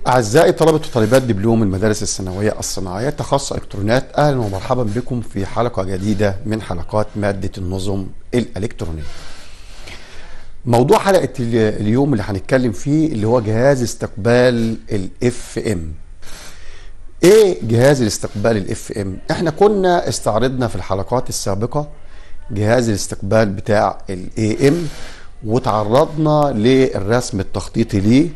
أعزائي طلبة وطالبات دبلوم المدارس الثانوية الصناعية تخصص إلكترونيات أهلا ومرحبا بكم في حلقة جديدة من حلقات مادة النظم الإلكترونية موضوع حلقة ال- اليوم اللي هنتكلم فيه اللي هو جهاز استقبال الاف ام ايه جهاز الاستقبال الاف ام احنا كنا استعرضنا في الحلقات السابقة جهاز الاستقبال بتاع الاي ام وتعرضنا للرسم التخطيطي ليه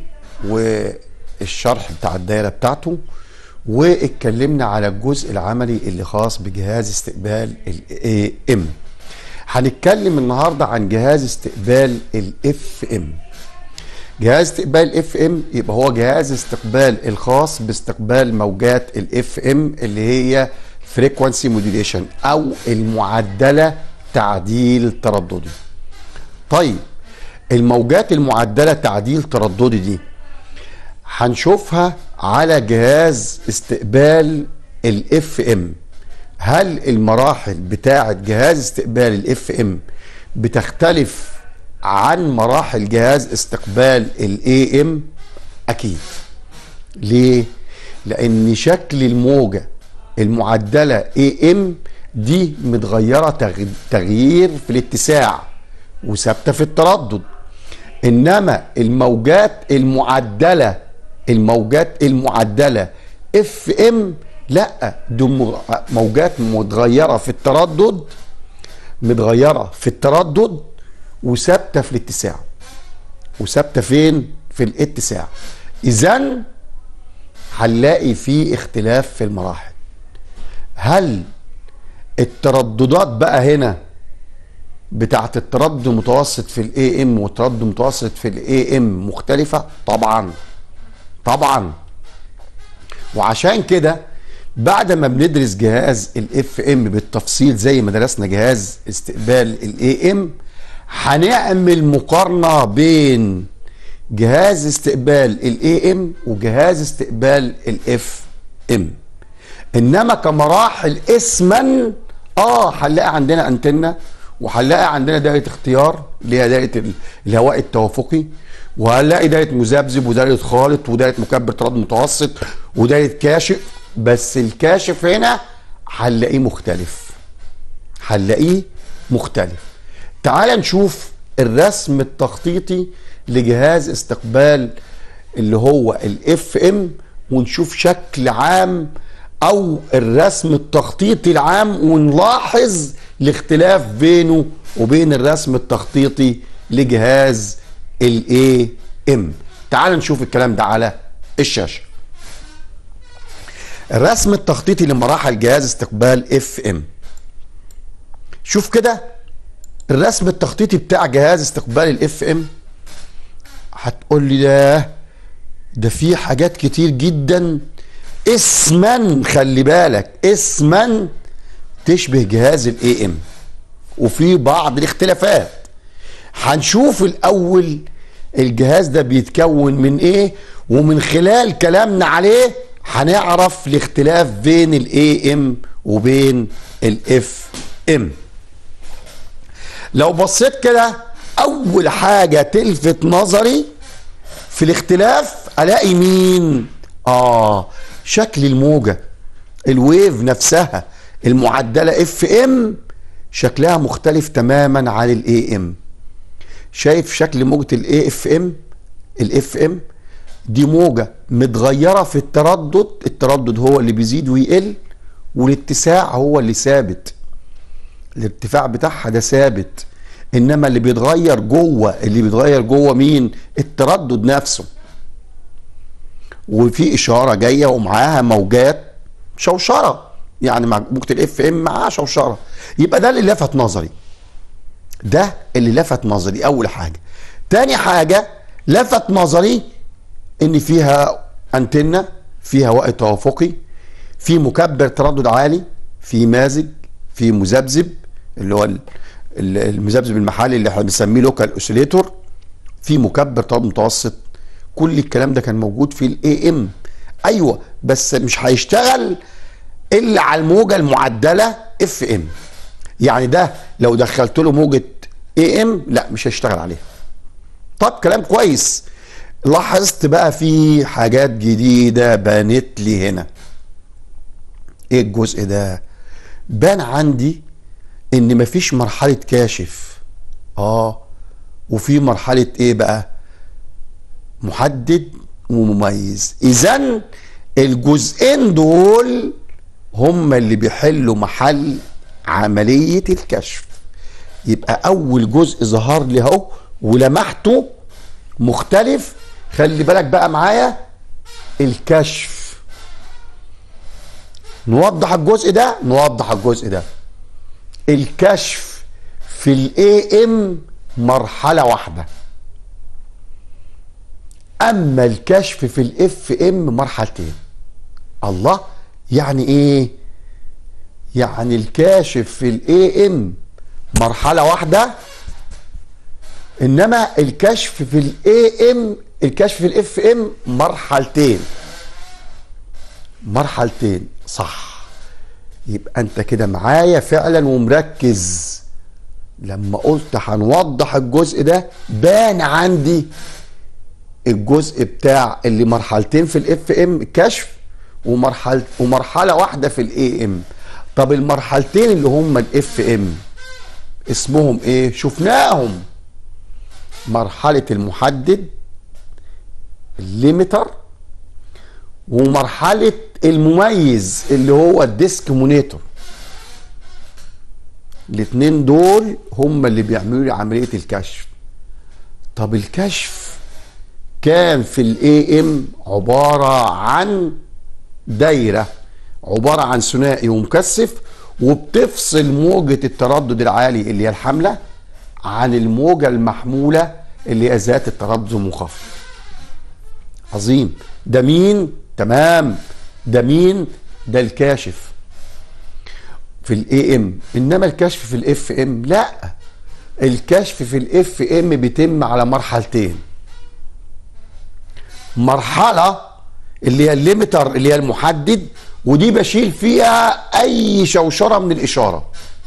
والشرح بتاع الدايرة بتاعته واتكلمنا على الجزء العملي اللي خاص بجهاز استقبال الاي ام هنتكلم النهارده عن جهاز استقبال الاف ام جهاز استقبال الاف ام يبقى هو جهاز استقبال الخاص باستقبال موجات الاف ام اللي هي فريكوانسي موديليشن او المعدله تعديل ترددي طيب الموجات المعدله تعديل ترددي دي هنشوفها على جهاز استقبال الاف ام هل المراحل بتاعه جهاز استقبال الاف ام بتختلف عن مراحل جهاز استقبال الاي ام اكيد ليه لان شكل الموجه المعدله اي ام دي متغيره تغ- تغيير في الاتساع وثابته في التردد انما الموجات المعدله الموجات المعدله اف ام لا دي م- موجات متغيره في التردد متغيره في التردد وثابته في الاتساع وثابته فين في الاتساع اذا هنلاقي في اختلاف في المراحل هل الترددات بقى هنا بتاعت التردد المتوسط في الاي ام والتردد المتوسط في الاي ام مختلفه طبعا طبعا وعشان كده بعد ما بندرس جهاز الاف ام بالتفصيل زي ما درسنا جهاز استقبال الاي ام هنعمل مقارنه بين جهاز استقبال الاي ام وجهاز استقبال الاف ام انما كمراحل اسما اه هنلاقي عندنا انتنه وهنلاقي عندنا دايره اختيار اللي هي دايره ال- الهواء التوافقي وهنلاقي دايره مذبذب ودايره خالط ودايره مكبر تردد متوسط ودايره كاشف بس الكاشف هنا هنلاقيه مختلف هنلاقيه مختلف تعال نشوف الرسم التخطيطي لجهاز استقبال اللي هو الاف ام ونشوف شكل عام او الرسم التخطيطي العام ونلاحظ الاختلاف بينه وبين الرسم التخطيطي لجهاز الاي ام تعال نشوف الكلام ده على الشاشه الرسم التخطيطي لمراحل جهاز استقبال اف ام شوف كده الرسم التخطيطي بتاع جهاز استقبال الاف ام هتقول لي ده ده في حاجات كتير جدا اسما خلي بالك اسما تشبه جهاز الاي ام وفي بعض الاختلافات هنشوف الاول الجهاز ده بيتكون من ايه ومن خلال كلامنا عليه هنعرف الاختلاف بين الاي ام وبين الاف ام لو بصيت كده اول حاجه تلفت نظري في الاختلاف الاقي مين اه شكل الموجه الويف نفسها المعدله اف ام شكلها مختلف تماما عن الاي ام شايف شكل موجه الاي اف ام الاف ام دي موجه متغيره في التردد التردد هو اللي بيزيد ويقل والاتساع هو اللي ثابت الارتفاع بتاعها ده ثابت انما اللي بيتغير جوه اللي بيتغير جوه مين التردد نفسه وفي اشاره جايه ومعاها موجات شوشره يعني مع موجه الاف ام معاها شوشره يبقى ده اللي لفت نظري ده اللي لفت نظري اول حاجه تاني حاجه لفت نظري ان فيها انتنه فيها هواء توافقي في مكبر تردد عالي في مازج في مذبذب اللي هو ال- ال- المذبذب المحلي اللي احنا بنسميه لوكال اوسيليتور في مكبر تردد متوسط كل الكلام ده كان موجود في الاي ام ايوه بس مش هيشتغل الا على الموجه المعدله اف ام يعني ده لو دخلت له موجه اي ام لا مش هيشتغل عليها طب كلام كويس لاحظت بقى في حاجات جديدة بانت لي هنا ايه الجزء ده بان عندي ان مفيش مرحلة كاشف اه وفي مرحلة ايه بقى محدد ومميز اذا الجزئين دول هم اللي بيحلوا محل عملية الكشف يبقى اول جزء ظهر لي اهو ولمحته مختلف خلي بالك بقى معايا الكشف نوضح الجزء ده نوضح الجزء ده الكشف في الاي ام مرحلة واحدة اما الكشف في الاف ام مرحلتين الله يعني ايه يعني الكاشف في الاي ام مرحلة واحدة انما الكشف في الاي ام الكشف في الاف ام مرحلتين مرحلتين صح يبقى انت كده معايا فعلا ومركز لما قلت هنوضح الجزء ده بان عندي الجزء بتاع اللي مرحلتين في الاف ام كشف ومرحله ومرحله واحده في الاي ام طب المرحلتين اللي هم الاف ام اسمهم ايه شفناهم مرحله المحدد الليمتر ومرحله المميز اللي هو الديسكمونيتور الاثنين دول هم اللي بيعملوا لي عمليه الكشف طب الكشف كان في الاي ام عباره عن دايره عباره عن ثنائي ومكثف وبتفصل موجه التردد العالي اللي هي الحامله عن الموجه المحموله اللي هي ذات التردد المنخفض عظيم ده مين تمام ده مين ده الكاشف في الاي ام انما الكشف في الاف ام لا الكشف في الاف ام بيتم على مرحلتين مرحله اللي هي الليمتر اللي هي المحدد ودي بشيل فيها اي شوشره من الاشاره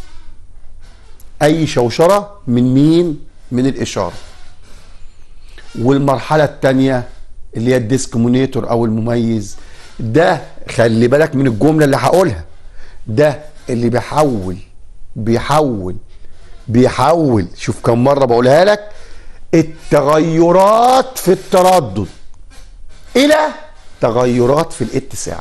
اي شوشره من مين من الاشاره والمرحله الثانيه اللي هي الديسكمونيتور او المميز ده خلي بالك من الجمله اللي هقولها ده اللي بيحول بيحول بيحول شوف كم مره بقولها لك التغيرات في التردد الى تغيرات في الاتساع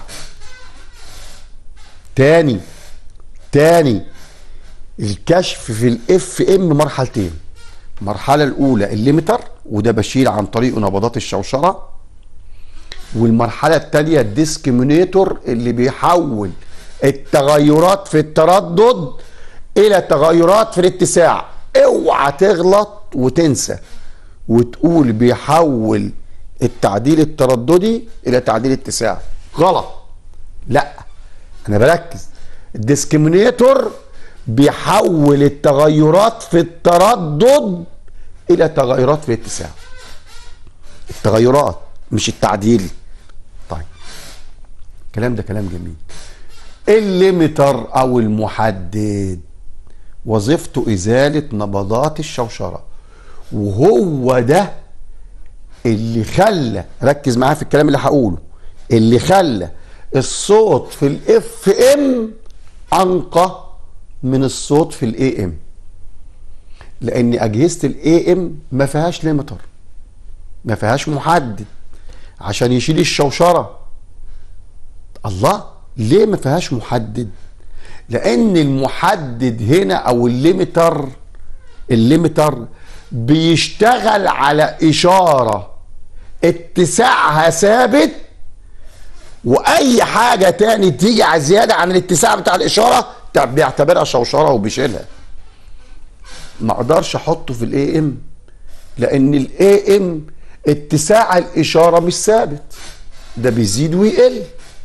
تاني تاني الكشف في الاف ام مرحلتين المرحلة الأولى الليمتر وده بشيل عن طريقه نبضات الشوشرة والمرحلة الثانية الديسكمينيتور اللي بيحول التغيرات في التردد إلى تغيرات في الاتساع اوعى تغلط وتنسى وتقول بيحول التعديل الترددي إلى تعديل اتساع غلط لا أنا بركز الديسكمينيتور بيحول التغيرات في التردد الى تغيرات في الاتساع التغيرات مش التعديل طيب الكلام ده كلام جميل الليمتر او المحدد وظيفته ازاله نبضات الشوشره وهو ده اللي خلى ركز معايا في الكلام اللي هقوله اللي خلى الصوت في الاف ام انقى من الصوت في الاي ام لان اجهزه الاي ام ما فيهاش ليمتر ما فيهاش محدد عشان يشيل الشوشره الله ليه ما فيهاش محدد لان المحدد هنا او الليمتر الليمتر بيشتغل على اشاره اتساعها ثابت واي حاجه تاني تيجي على زياده عن الاتساع بتاع الاشاره بيعتبرها شوشره وبيشيلها ما اقدرش احطه في الاي ام لان الاي ام اتساع الاشاره مش ثابت ده بيزيد ويقل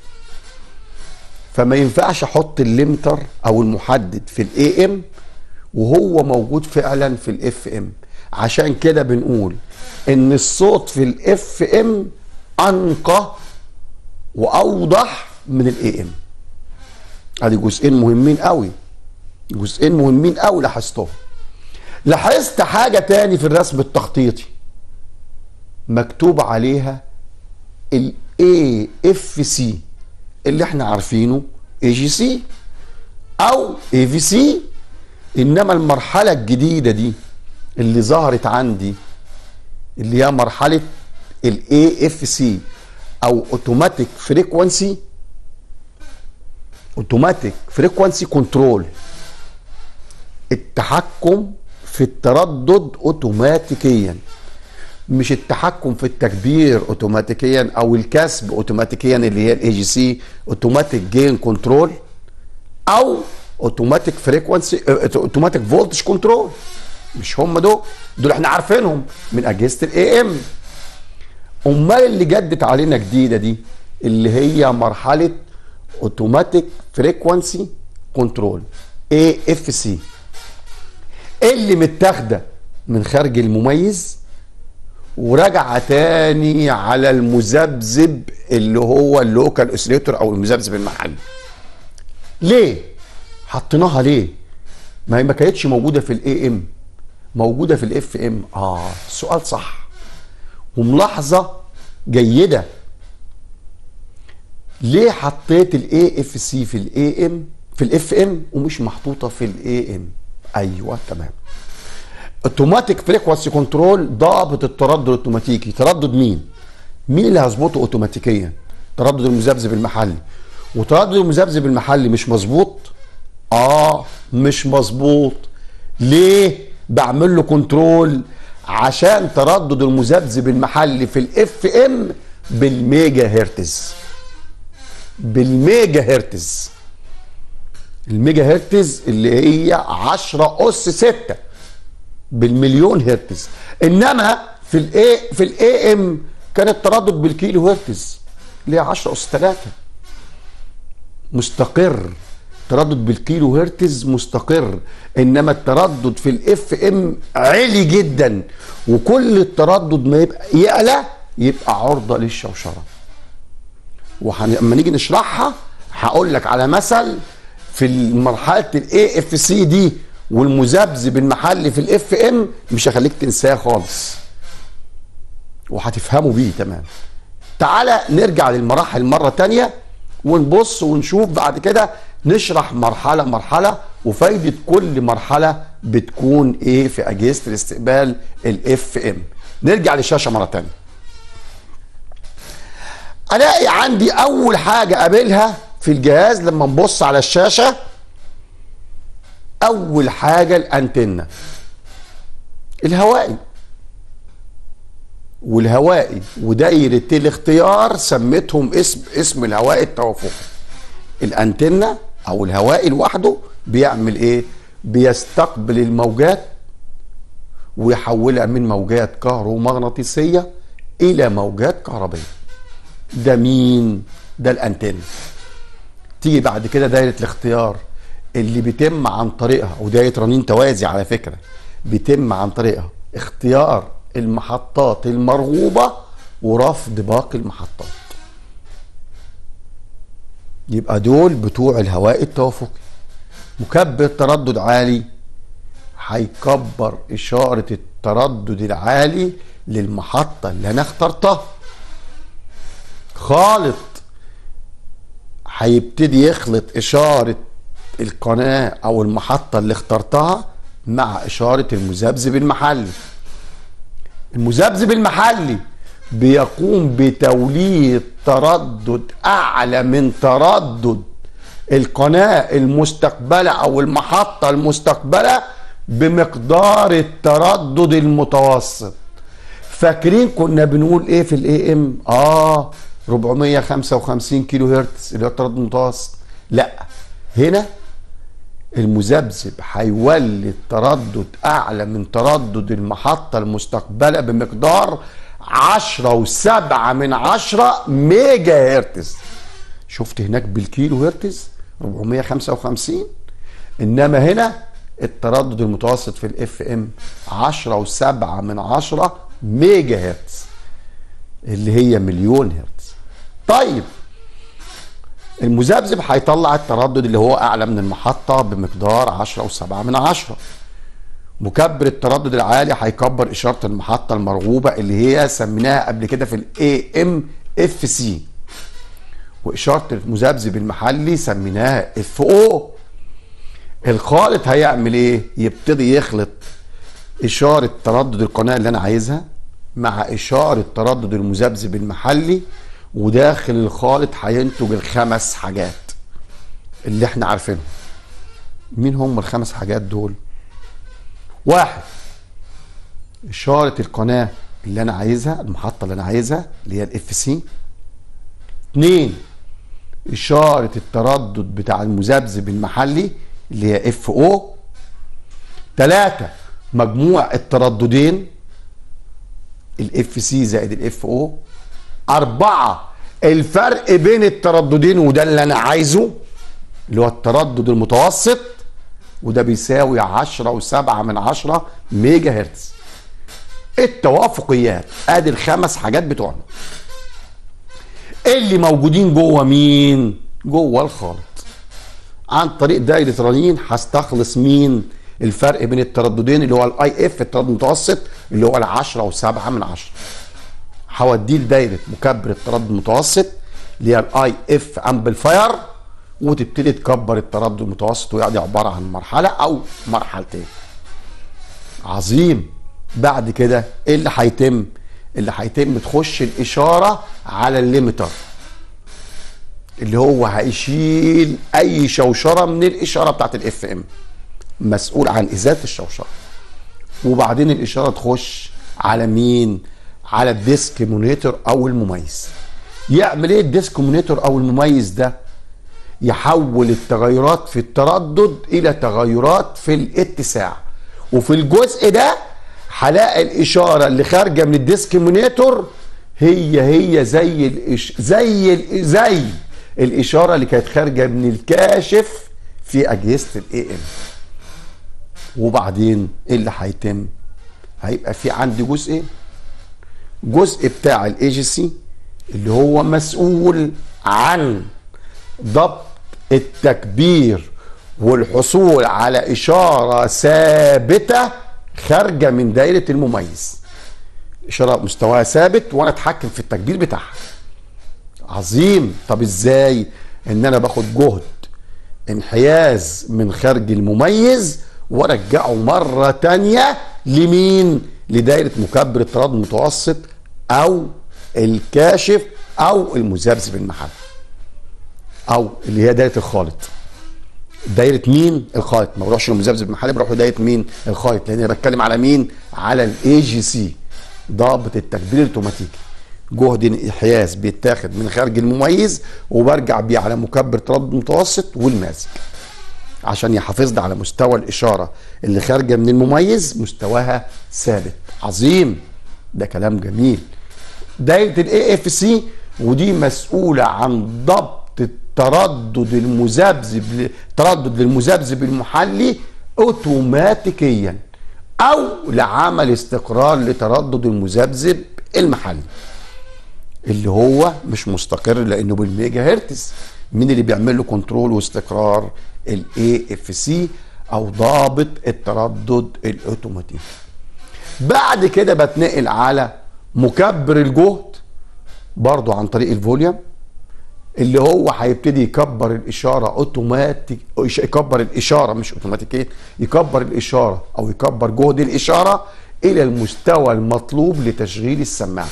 فما ينفعش احط الليمتر او المحدد في الاي ام وهو موجود فعلا في الاف ام عشان كده بنقول ان الصوت في الاف ام انقى واوضح من الاي ام ادي جزئين مهمين قوي جزئين مهمين قوي لاحظتهم لاحظت حاجة تاني في الرسم التخطيطي مكتوب عليها ال AFC اللي احنا عارفينه AGC او AVC انما المرحلة الجديدة دي اللي ظهرت عندي اللي هي مرحلة ال AFC او اوتوماتيك فريكوانسي اوتوماتيك فريكوانسي كنترول التحكم في التردد اوتوماتيكيا مش التحكم في التكبير اوتوماتيكيا او الكسب اوتوماتيكيا اللي هي الاي جي سي اوتوماتيك جين كنترول او اوتوماتيك فريكوانسي اوتوماتيك فولتج كنترول مش هم دول دول احنا عارفينهم من اجهزه الاي ام امال اللي جدت علينا جديده دي اللي هي مرحله اوتوماتيك فريكوانسي كنترول اي اف سي اللي متاخده من خارج المميز وراجعه تاني على المذبذب اللي هو اللوكال اوسيليتور او المذبذب المحلي ليه حطيناها ليه ما هي ما كانتش موجوده في الاي ام موجوده في الاف ام اه سؤال صح وملاحظه جيده ليه حطيت الاي اف سي في الاي ام في الاف ام ومش محطوطه في الاي ام ايوه تمام اوتوماتيك فريكوانسي كنترول ضابط التردد الاوتوماتيكي تردد مين مين اللي هظبطه اوتوماتيكيا تردد المذبذب المحلي وتردد المذبذب المحلي مش مظبوط اه مش مظبوط ليه بعمل له كنترول عشان تردد المذبذب المحلي في الاف ام بالميجا هرتز بالميجا هرتز الميجا هرتز اللي هي 10 اس 6 بالمليون هرتز انما في الاي في الاي ام كان التردد بالكيلو هرتز اللي هي 10 اس 3 مستقر تردد بالكيلو هرتز مستقر انما التردد في الاف ام عالي جدا وكل التردد ما يبقى يعلى يبقى عرضه للشوشره ولما نيجي نشرحها هقول لك على مثل في مرحله الاي اف سي دي والمذبذب المحلي في الاف ام مش هخليك تنساه خالص وهتفهموا بيه تمام تعالى نرجع للمراحل مرة تانية ونبص ونشوف بعد كده نشرح مرحلة مرحلة وفايدة كل مرحلة بتكون ايه في اجهزة الاستقبال الاف ام نرجع للشاشة مرة تانية الاقي عندي اول حاجة قابلها في الجهاز لما نبص على الشاشة اول حاجة الانتنة الهوائي والهوائي ودايرة الاختيار سميتهم اسم اسم الهوائي التوافقي الانتنة او الهوائي لوحده بيعمل ايه بيستقبل الموجات ويحولها من موجات كهرومغناطيسية الى موجات كهربية ده مين ده الانتنة تيجي بعد كده دايرة الاختيار اللي بيتم عن طريقها ودايرة رنين توازي على فكرة بيتم عن طريقها اختيار المحطات المرغوبة ورفض باقي المحطات يبقى دول بتوع الهواء التوافقي مكبر تردد عالي هيكبر إشارة التردد العالي للمحطة اللي أنا اخترتها خالط هيبتدي يخلط إشارة القناة أو المحطة اللي اخترتها مع إشارة المذبذب المحلي المذبذب المحلي بيقوم بتوليد تردد اعلى من تردد القناه المستقبله او المحطه المستقبله بمقدار التردد المتوسط فاكرين كنا بنقول ايه في الاي ام اه 455 كيلو هرتز اللي هو التردد المتوسط لا هنا المذبذب هيولد تردد اعلى من تردد المحطه المستقبله بمقدار عشرة وسبعة من عشرة ميجا هرتز شفت هناك بالكيلو هرتز 455 انما هنا التردد المتوسط في الاف ام 10 وسبعة من عشرة ميجا هرتز اللي هي مليون هرتز طيب المذبذب هيطلع التردد اللي هو اعلى من المحطة بمقدار 10 وسبعة من عشرة مكبر التردد العالي هيكبر اشاره المحطه المرغوبه اللي هي سميناها قبل كده في الاي ام اف سي واشاره المذبذب المحلي سميناها اف او الخالط هيعمل ايه يبتدي يخلط اشاره تردد القناه اللي انا عايزها مع اشاره تردد المذبذب المحلي وداخل الخالط هينتج الخمس حاجات اللي احنا عارفينهم مين هم الخمس حاجات دول واحد اشاره القناه اللي انا عايزها المحطه اللي انا عايزها اللي هي الاف سي اتنين اشاره التردد بتاع المذبذب المحلي اللي هي اف او ثلاثة مجموع الترددين الاف سي زائد الاف او أربعة الفرق بين الترددين وده اللي أنا عايزه اللي هو التردد المتوسط وده بيساوي عشرة وسبعة من عشرة ميجا هرتز التوافقيات ادي الخمس حاجات بتوعنا اللي موجودين جوه مين جوه الخالط عن طريق دايره رنين هستخلص مين الفرق بين الترددين اللي هو الاي اف التردد المتوسط اللي هو العشرة و7 من عشرة هوديه لدايره مكبر التردد المتوسط اللي هي الاي اف امبليفاير وتبتدي تكبر التردد المتوسط ويعني عباره عن مرحله او مرحلتين عظيم بعد كده ايه اللي هيتم اللي هيتم تخش الاشاره على الليمتر اللي هو هيشيل اي شوشره من الاشاره بتاعت الاف ام مسؤول عن ازاله الشوشره وبعدين الاشاره تخش على مين على الديسك مونيتور او المميز يعمل ايه الديسك مونيتور او المميز ده يحول التغيرات في التردد الى تغيرات في الاتساع وفي الجزء ده هلاقي الاشاره اللي خارجه من الديسك مونيتور هي هي زي الإش... زي ال... زي الاشاره اللي كانت خارجه من الكاشف في اجهزه الاي ام وبعدين ايه اللي هيتم هيبقى في عندي جزئين جزء بتاع الاي جي سي اللي هو مسؤول عن ضبط التكبير والحصول على اشاره ثابته خارجه من دايره المميز اشاره مستواها ثابت وانا اتحكم في التكبير بتاعها عظيم طب ازاي ان انا باخد جهد انحياز من خارج المميز وارجعه مره تانية لمين لدايره مكبر التردد المتوسط او الكاشف او المذبذب المحلي او اللي هي دايره الخالط دايره مين الخالط ما بروحش للمذبذب المحلي بروح لدايره مين الخالط لان انا بتكلم على مين على الاي جي سي ضابط التكبير الاوتوماتيكي جهد انحياز بيتاخد من خارج المميز وبرجع بيه على مكبر تردد متوسط والمازج عشان يحافظ لي على مستوى الاشاره اللي خارجه من المميز مستواها ثابت عظيم ده كلام جميل دايره الاي اف سي ودي مسؤوله عن ضبط التردد المذبذب تردد للمذبذب المحلي اوتوماتيكيا او لعمل استقرار لتردد المذبذب المحلي اللي هو مش مستقر لانه بالميجا هرتز مين اللي بيعمل له كنترول واستقرار الاي اف سي او ضابط التردد الاوتوماتيكي بعد كده بتنقل على مكبر الجهد برضو عن طريق الفوليوم اللي هو هيبتدي يكبر الاشاره اوتوماتيك يكبر الاشاره مش اوتوماتيكيا يكبر الاشاره او يكبر جهد الاشاره الى المستوى المطلوب لتشغيل السماعه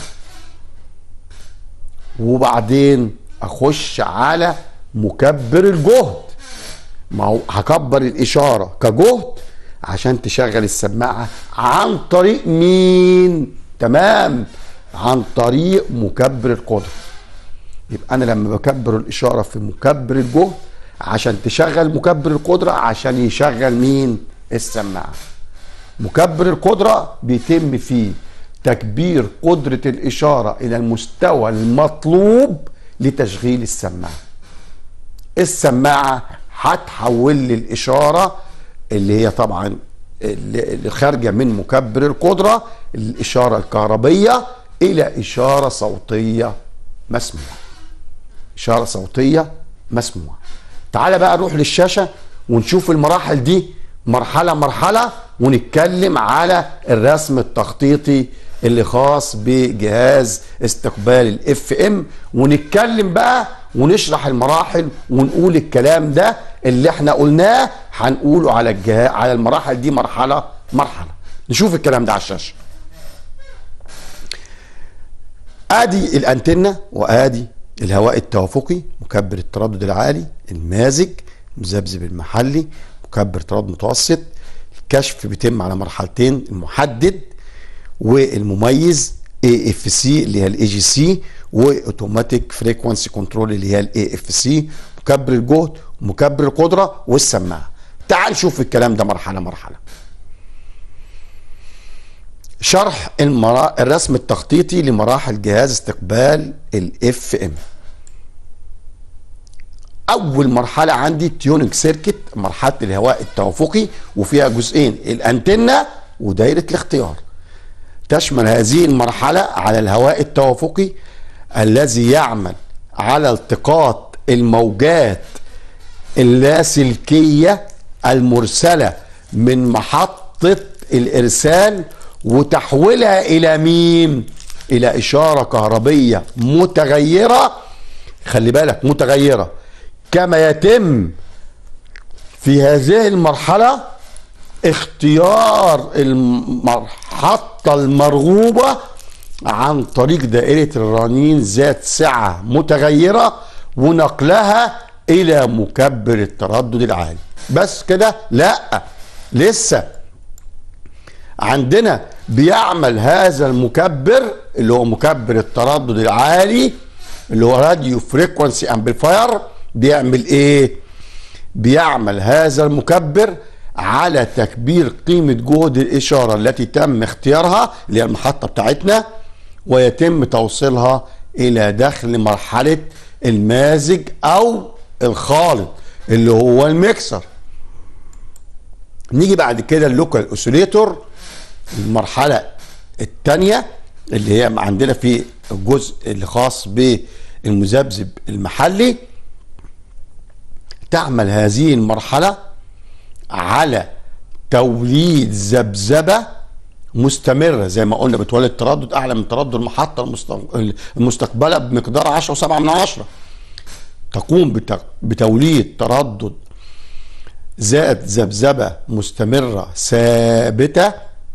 وبعدين اخش على مكبر الجهد ما هو هكبر الاشاره كجهد عشان تشغل السماعه عن طريق مين تمام عن طريق مكبر القدره يبقى انا لما بكبر الاشاره في مكبر الجهد عشان تشغل مكبر القدره عشان يشغل مين السماعه مكبر القدره بيتم فيه تكبير قدره الاشاره الى المستوى المطلوب لتشغيل السماعه السماعه هتحول لي الاشاره اللي هي طبعا اللي خارجه من مكبر القدره الاشاره الكهربيه الى اشاره صوتيه مسموعه اشاره صوتيه مسموعه تعال بقى نروح للشاشه ونشوف المراحل دي مرحله مرحله ونتكلم على الرسم التخطيطي اللي خاص بجهاز استقبال الاف ام ونتكلم بقى ونشرح المراحل ونقول الكلام ده اللي احنا قلناه هنقوله على الجهاز على المراحل دي مرحله مرحله نشوف الكلام ده على الشاشه ادي الانتنه وادي الهواء التوافقي مكبر التردد العالي المازج مذبذب المحلي مكبر تردد متوسط الكشف بيتم على مرحلتين المحدد والمميز اي اف سي اللي هي الاي جي سي واوتوماتيك فريكوانسي كنترول اللي هي الاي اف سي مكبر الجهد ومكبر القدره والسماعه تعال نشوف الكلام ده مرحله مرحله شرح المرا... الرسم التخطيطي لمراحل جهاز استقبال الاف ام اول مرحله عندي تيوننج سيركت مرحله الهواء التوافقي وفيها جزئين الانتنه ودايره الاختيار تشمل هذه المرحله على الهواء التوافقي الذي يعمل على التقاط الموجات اللاسلكيه المرسله من محطه الارسال وتحويلها الى مين الى اشاره كهربيه متغيره خلي بالك متغيره كما يتم في هذه المرحله اختيار المحطه المرغوبه عن طريق دائره الرنين ذات سعه متغيره ونقلها الى مكبر التردد العالي بس كده لا لسه عندنا بيعمل هذا المكبر اللي هو مكبر التردد العالي اللي هو راديو فريكونسي امبليفاير بيعمل ايه بيعمل هذا المكبر على تكبير قيمة جهد الإشارة التي تم اختيارها اللي هي المحطة بتاعتنا ويتم توصيلها إلى دخل مرحلة المازج أو الخالط اللي هو الميكسر نيجي بعد كده اللوكال اوسيليتور المرحلة الثانية اللي هي عندنا في الجزء اللي خاص بالمذبذب المحلي تعمل هذه المرحلة على توليد ذبذبة مستمرة زي ما قلنا بتولد تردد أعلى من تردد المحطة المستقبلة بمقدار 10 و7 من عشرة تقوم بتوليد تردد زائد ذبذبة مستمرة ثابتة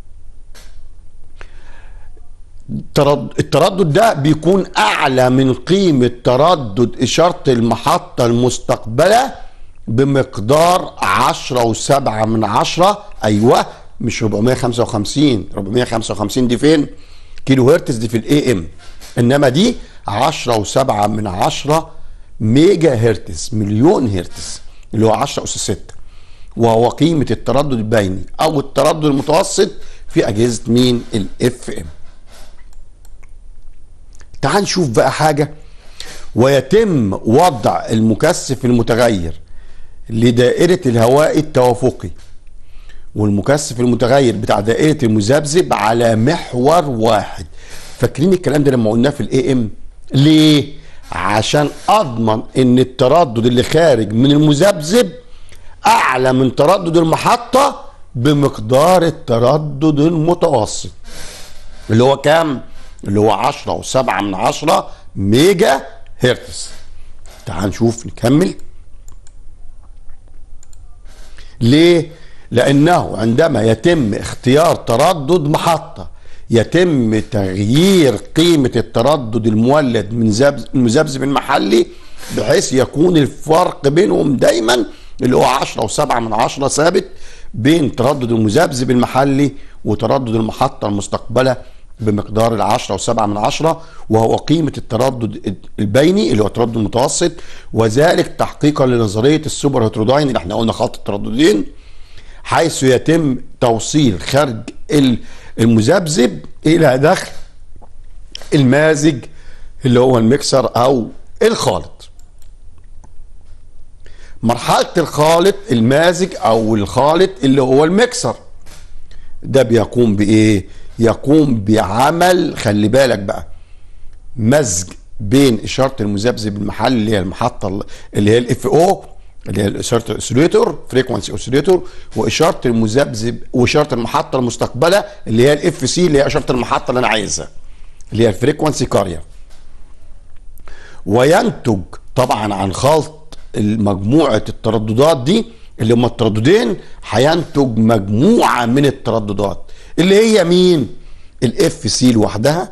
التردد ده بيكون اعلى من قيمة تردد اشارة المحطة المستقبلة بمقدار عشرة وسبعة من عشرة ايوه مش 455 455 دي فين كيلو هرتز دي في الاي ام انما دي عشرة وسبعة من عشرة ميجا هرتز مليون هرتز اللي هو 10 اس 6 وهو قيمة التردد البيني او التردد المتوسط في اجهزة مين الاف ام تعال نشوف بقى حاجة ويتم وضع المكثف المتغير لدائرة الهواء التوافقي والمكثف المتغير بتاع دائرة المذبذب على محور واحد فاكرين الكلام ده لما قلناه في الاي ام ليه عشان اضمن ان التردد اللي خارج من المذبذب اعلى من تردد المحطة بمقدار التردد المتوسط اللي هو كام اللي هو 10 و7 من 10 ميجا هرتز تعال نشوف نكمل ليه لانه عندما يتم اختيار تردد محطه يتم تغيير قيمه التردد المولد من المذبذب المحلي بحيث يكون الفرق بينهم دايما اللي هو 10 و7 من 10 ثابت بين تردد المذبذب المحلي وتردد المحطه المستقبله بمقدار العشرة وسبعة من عشرة وهو قيمة التردد البيني اللي هو التردد المتوسط وذلك تحقيقا لنظرية السوبر هيتروداين اللي احنا قلنا خط الترددين حيث يتم توصيل خرج المذبذب إلى دخل المازج اللي هو المكسر أو الخالط مرحلة الخالط المازج أو الخالط اللي هو المكسر ده بيقوم بإيه؟ يقوم بعمل خلي بالك بقى مزج بين اشاره المذبذب المحلي اللي هي المحطه اللي هي الاف او اللي هي اشاره الاوسيليتور فريكونسي اوسيليتور واشاره المذبذب واشاره المحطه المستقبله اللي هي الاف سي اللي هي اشاره المحطه اللي انا عايزها اللي هي الفريكونسي كارير وينتج طبعا عن خلط مجموعه الترددات دي اللي هم الترددين هينتج مجموعه من الترددات اللي هي مين الاف سي لوحدها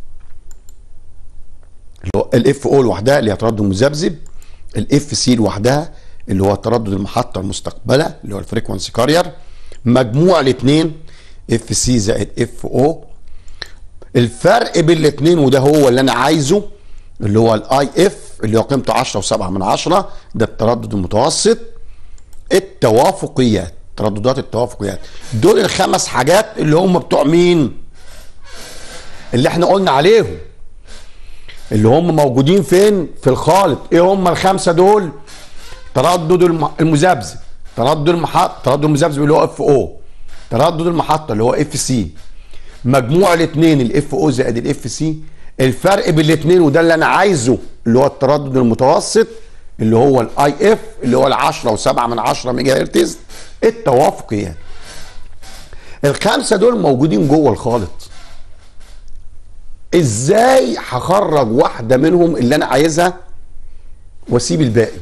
اللي هو الاف او لوحدها اللي هي تردد مذبذب الاف سي لوحدها اللي هو تردد المحطه المستقبله اللي هو الفريكونسي كارير مجموع الاثنين اف سي زائد اف او الفرق بين الاثنين وده هو اللي انا عايزه اللي هو الاي اف اللي هو قيمته 10 و7 من 10 ده التردد المتوسط التوافقيات ترددات التوافقيات دول الخمس حاجات اللي هم بتوع مين اللي احنا قلنا عليهم اللي هم موجودين فين في الخالط ايه هم الخمسه دول تردد المذبذب تردد المحطه تردد المذبذب اللي هو اف او تردد المحطه اللي هو اف سي مجموع الاثنين الاف او زائد الاف سي الفرق بين الاثنين وده اللي انا عايزه اللي هو التردد المتوسط اللي هو الاي اف اللي هو ال 10 و7 من 10 ميجا هرتز التوافقيات الخمسه دول موجودين جوه الخالط ازاي هخرج واحده منهم اللي انا عايزها واسيب الباقي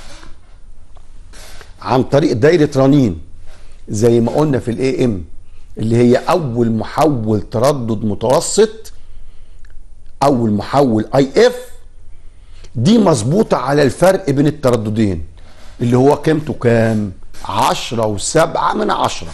عن طريق دايره رنين زي ما قلنا في الاي ام اللي هي اول محول تردد متوسط اول محول اي اف دي مظبوطه على الفرق بين الترددين اللي هو قيمته كام 10 وسبعة من عشرة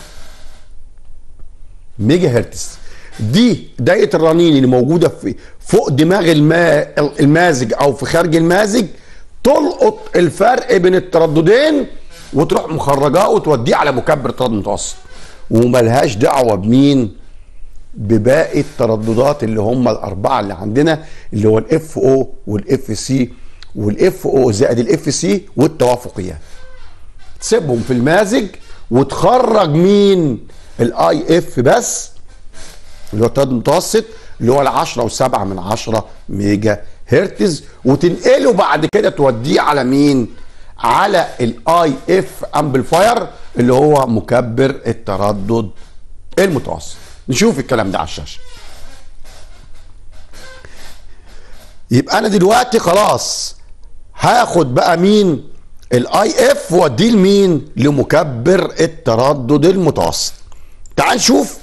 ميجا هرتز دي دايره الرنين اللي موجوده في فوق دماغ الماء المازج او في خارج المازج تلقط الفرق بين الترددين وتروح مخرجاه وتوديه على مكبر تردد متوسط وملهاش دعوه بمين بباقي الترددات اللي هم الاربعه اللي عندنا اللي هو الاف او والاف سي والاف او زائد الاف سي والتوافقيات تسيبهم في المازج وتخرج مين الاي اف بس اللي هو التردد المتوسط اللي هو ال 10 و7 من 10 ميجا هرتز وتنقله بعد كده توديه على مين؟ على الاي اف امبليفاير اللي هو مكبر التردد المتوسط نشوف الكلام ده على الشاشه يبقى انا دلوقتي خلاص هاخد بقى مين الاي اف واديه لمين لمكبر التردد المتوسط تعال نشوف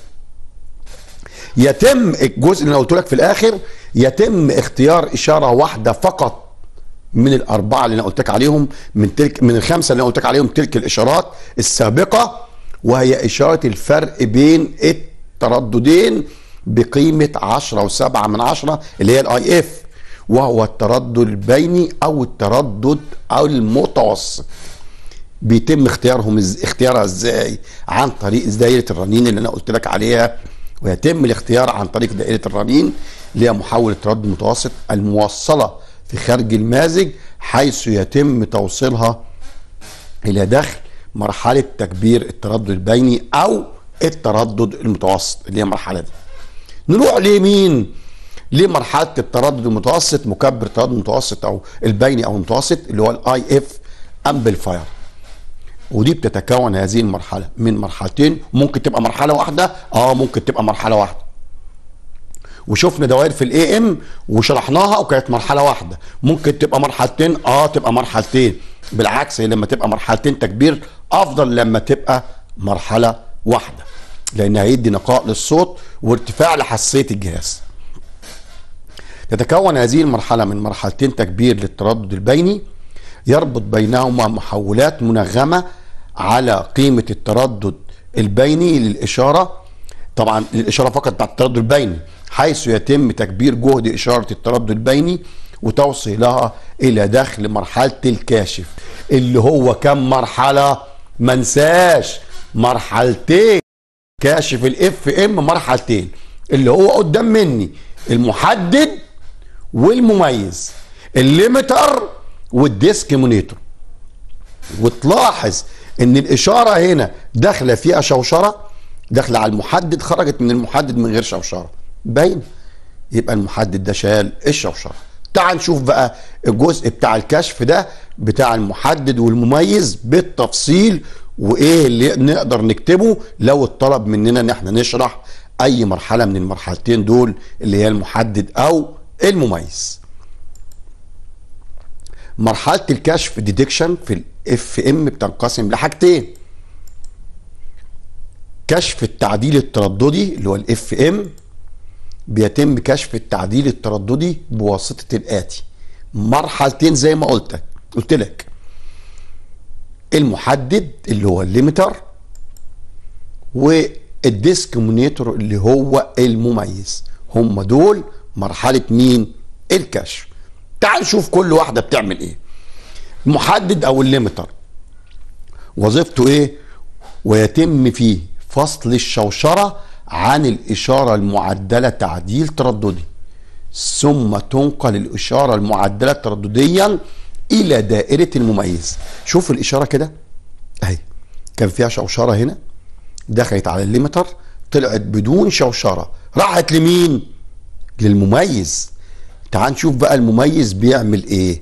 يتم الجزء اللي انا قلت لك في الاخر يتم اختيار اشاره واحده فقط من الاربعه اللي انا قلت لك عليهم من تلك من الخمسه اللي انا قلت لك عليهم تلك الاشارات السابقه وهي اشاره الفرق بين الترددين بقيمه 10 و7 من 10 اللي هي الاي اف وهو التردد البيني او التردد او المتوسط بيتم اختيارهم اختيارها ازاي عن طريق دايره الرنين اللي انا قلت لك عليها ويتم الاختيار عن طريق دائرة الرنين اللي هي محول التردد المتوسط الموصلة في خارج المازج حيث يتم توصيلها إلى دخل مرحلة تكبير التردد البيني أو التردد المتوسط اللي هي المرحلة دي نروح لمين؟ لمرحلة التردد المتوسط مكبر التردد المتوسط أو البيني أو المتوسط اللي هو الاي اف امبليفاير ودي بتتكون هذه المرحله من مرحلتين ممكن تبقى مرحله واحده اه ممكن تبقى مرحله واحده وشفنا دوائر في الاي ام وشرحناها وكانت مرحله واحده ممكن تبقى مرحلتين اه تبقى مرحلتين بالعكس هي لما تبقى مرحلتين تكبير افضل لما تبقى مرحله واحده لان هيدي نقاء للصوت وارتفاع لحساسيه الجهاز تتكون هذه المرحله من مرحلتين تكبير للتردد البيني يربط بينهما محولات منغمه على قيمه التردد البيني للاشاره طبعا الاشاره فقط بتاعت التردد البيني حيث يتم تكبير جهد اشاره التردد البيني وتوصيلها الى دخل مرحله الكاشف اللي هو كم مرحله منساش مرحلتين كاشف الاف ام مرحلتين اللي هو قدام مني المحدد والمميز الليمتر والديسك مونيتور وتلاحظ ان الاشاره هنا داخله فيها شوشره داخله على المحدد خرجت من المحدد من غير شوشره باين يبقى المحدد ده شال الشوشره تعال نشوف بقى الجزء بتاع الكشف ده بتاع المحدد والمميز بالتفصيل وايه اللي نقدر نكتبه لو اتطلب مننا ان احنا نشرح اي مرحله من المرحلتين دول اللي هي المحدد او المميز مرحله الكشف ديتكشن في الاف ام بتنقسم لحاجتين كشف التعديل الترددي اللي هو الاف ام بيتم كشف التعديل الترددي بواسطه الاتي مرحلتين زي ما قلت قلت لك المحدد اللي هو الليمتر والديسكومينيتور اللي هو المميز هم دول مرحله مين الكشف تعال نشوف كل واحده بتعمل ايه المحدد او الليمتر وظيفته ايه ويتم فيه فصل الشوشره عن الاشاره المعدله تعديل ترددي ثم تنقل الاشاره المعدله تردديا الى دائره المميز شوف الاشاره كده اهي كان فيها شوشره هنا دخلت على الليمتر طلعت بدون شوشره راحت لمين للمميز تعال نشوف بقى المميز بيعمل ايه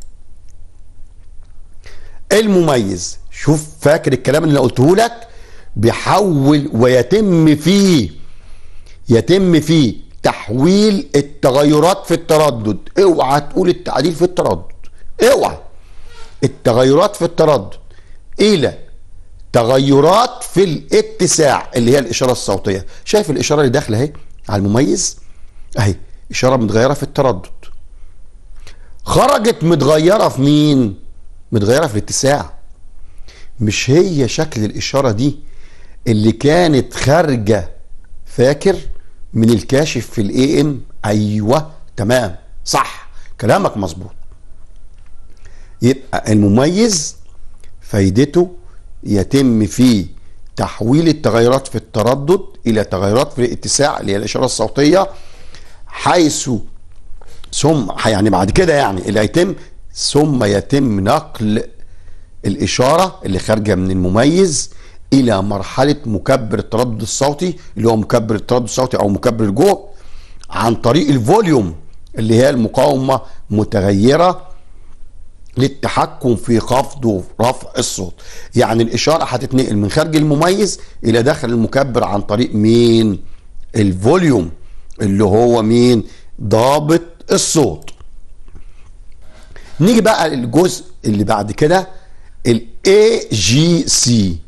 المميز شوف فاكر الكلام اللي قلته لك بيحول ويتم فيه يتم فيه تحويل التغيرات في التردد اوعى تقول التعديل في التردد اوعى التغيرات في التردد الى تغيرات في الاتساع اللي هي الاشاره الصوتيه شايف الاشاره اللي داخله اهي على المميز اهي اشاره متغيره في التردد خرجت متغيره في مين متغيره في الاتساع مش هي شكل الاشاره دي اللي كانت خارجه فاكر من الكاشف في الاي ام ايوه تمام صح كلامك مظبوط يبقى المميز فايدته يتم فيه تحويل التغيرات في التردد الى تغيرات في الاتساع اللي هي الاشاره الصوتيه حيث ثم يعني بعد كده يعني اللي هيتم ثم يتم نقل الاشاره اللي خارجه من المميز الى مرحله مكبر التردد الصوتي اللي هو مكبر التردد الصوتي او مكبر الجهد عن طريق الفوليوم اللي هي المقاومه متغيره للتحكم في خفض ورفع الصوت يعني الاشاره هتتنقل من خارج المميز الى داخل المكبر عن طريق مين الفوليوم اللي هو مين ضابط الصوت نيجي بقى للجزء اللي بعد كده الاي جي سي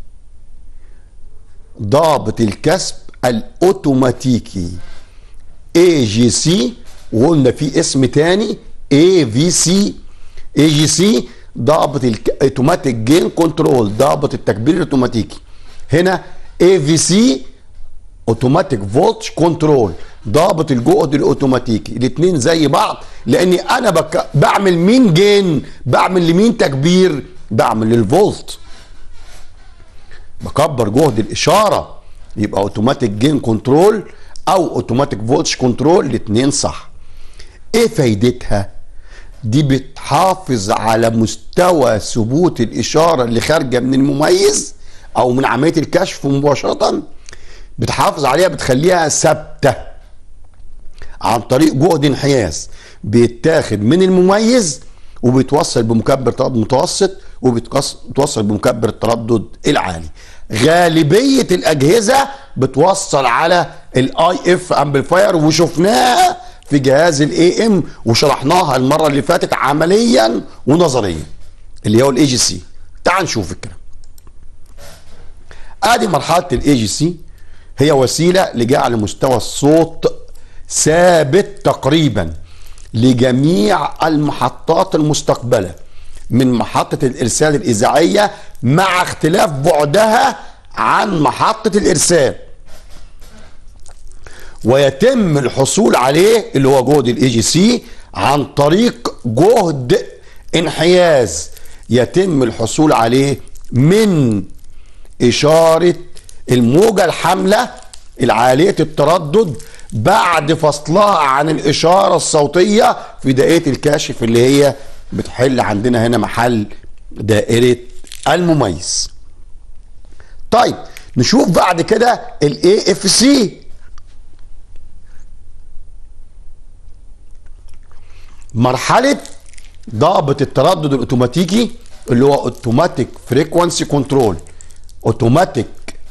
ضابط الكسب الاوتوماتيكي اي جي سي وقلنا في اسم تاني اي في سي اي جي سي ضابط الاوتوماتيك جين كنترول ضابط التكبير الاوتوماتيكي هنا اي في سي اوتوماتيك فولت كنترول ضابط الجهد الاوتوماتيكي الاثنين زي بعض لاني انا بك... بعمل مين جين بعمل لمين تكبير بعمل للفولت بكبر جهد الاشاره يبقى اوتوماتيك جين كنترول او اوتوماتيك فولتج كنترول الاثنين صح ايه فايدتها دي بتحافظ على مستوى ثبوت الاشاره اللي خارجه من المميز او من عمليه الكشف مباشره بتحافظ عليها بتخليها ثابته عن طريق جهد انحياز بيتاخد من المميز وبيتوصل بمكبر تردد متوسط وبيتوصل بمكبر التردد العالي غالبيه الاجهزه بتوصل على الاي اف امبليفاير وشفناها في جهاز الاي ام وشرحناها المره اللي فاتت عمليا ونظريا اللي هو الاي جي سي تعال نشوف الكلام ادي مرحله الاي جي سي هي وسيله لجعل مستوى الصوت ثابت تقريبا لجميع المحطات المستقبله من محطه الارسال الاذاعيه مع اختلاف بعدها عن محطه الارسال ويتم الحصول عليه اللي هو جهد الاي جي سي عن طريق جهد انحياز يتم الحصول عليه من اشاره الموجه الحامله العاليه التردد بعد فصلها عن الاشاره الصوتيه في دائره الكاشف اللي هي بتحل عندنا هنا محل دائره المميز طيب نشوف بعد كده الاي اف سي مرحله ضابط التردد الاوتوماتيكي اللي هو اوتوماتيك فريكوانسي كنترول اوتوماتيك